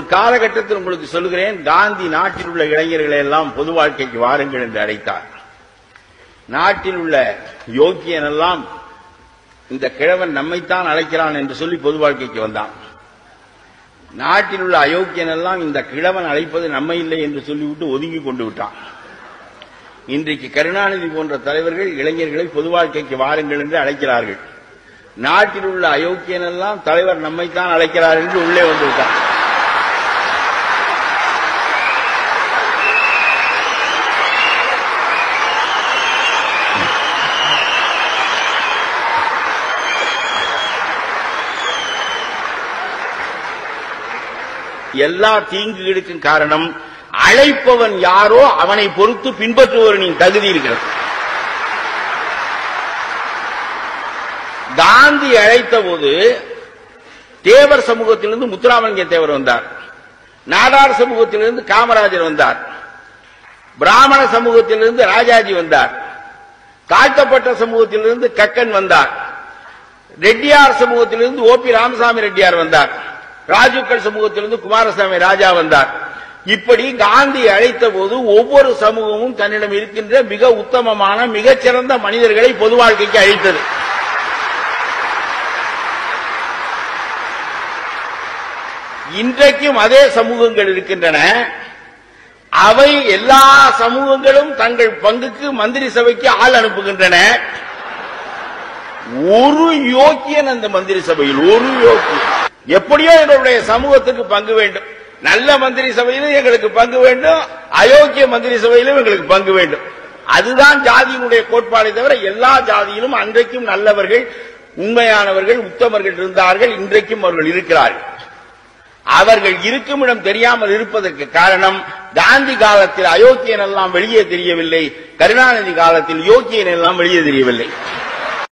காலகட்டத்தில் உங்களுக்கு சொல்கிறேன் காந்தி நாட்டில் உள்ள இளைஞர்களை எல்லாம் பொது வாழ்க்கைக்கு வாருங்கள் என்று அழைத்தார் நாட்டில் உள்ள யோக்கியன் எல்லாம் இந்த கிழவன் நம்மைத்தான் அழைக்கிறான் என்று சொல்லி பொது வாழ்க்கைக்கு வந்தான் நாட்டில் உள்ள அயோக்கியன் எல்லாம் இந்த கிழவன் அழைப்பது நம்மை இல்லை என்று சொல்லிவிட்டு ஒதுங்கி கொண்டு விட்டான் இன்றைக்கு கருணாநிதி போன்ற தலைவர்கள் இளைஞர்களை பொது வாழ்க்கைக்கு வாருங்கள் என்று அழைக்கிறார்கள் நாட்டில் உள்ள அயோக்கியன் எல்லாம் தலைவர் நம்மைத்தான் அழைக்கிறார் என்று உள்ளே வந்து விட்டார் எல்லா தீங்குகளுக்கும் காரணம் அழைப்பவன் யாரோ அவனை பொறுத்து பின்பற்றுவோரின் தகுதி இருக்கிறது காந்தி அழைத்த போது தேவர் சமூகத்திலிருந்து முத்துராமலிங்க தேவர் வந்தார் நாடார் சமூகத்திலிருந்து காமராஜர் வந்தார் பிராமண சமூகத்திலிருந்து ராஜாஜி வந்தார் தாழ்த்தப்பட்ட சமூகத்திலிருந்து கக்கன் வந்தார் ரெட்டியார் சமூகத்திலிருந்து ஓ பி ராமசாமி ரெட்டியார் வந்தார் ராஜுக்கள் சமூகத்திலிருந்து குமாரசாமி ராஜா வந்தார் இப்படி காந்தி அழைத்த போது ஒவ்வொரு சமூகமும் தன்னிடம் இருக்கின்ற மிக உத்தமமான மிகச்சிறந்த மனிதர்களை பொது வாழ்க்கைக்கு அழைத்தது இன்றைக்கும் அதே சமூகங்கள் இருக்கின்றன அவை எல்லா சமூகங்களும் தங்கள் பங்குக்கு மந்திரி சபைக்கு ஆள் அனுப்புகின்றன ஒரு யோக்கியன் அந்த மந்திரி சபையில் ஒரு யோக்கியன் எப்படியோ எங்களுடைய சமூகத்துக்கு பங்கு வேண்டும் நல்ல மந்திரி சபையிலும் எங்களுக்கு பங்கு வேண்டும் அயோக்கிய மந்திரி சபையிலும் எங்களுக்கு பங்கு வேண்டும் அதுதான் ஜாதியினுடைய கோட்பாடை தவிர எல்லா ஜாதியிலும் அன்றைக்கும் நல்லவர்கள் உண்மையானவர்கள் உத்தமர்கள் இருந்தார்கள் இன்றைக்கும் அவர்கள் இருக்கிறார்கள் அவர்கள் இருக்கும் இடம் தெரியாமல் இருப்பதற்கு காரணம் காந்தி காலத்தில் அயோக்கியன் எல்லாம் வெளியே தெரியவில்லை கருணாநிதி காலத்தில் யோக்கியன் எல்லாம் வெளியே தெரியவில்லை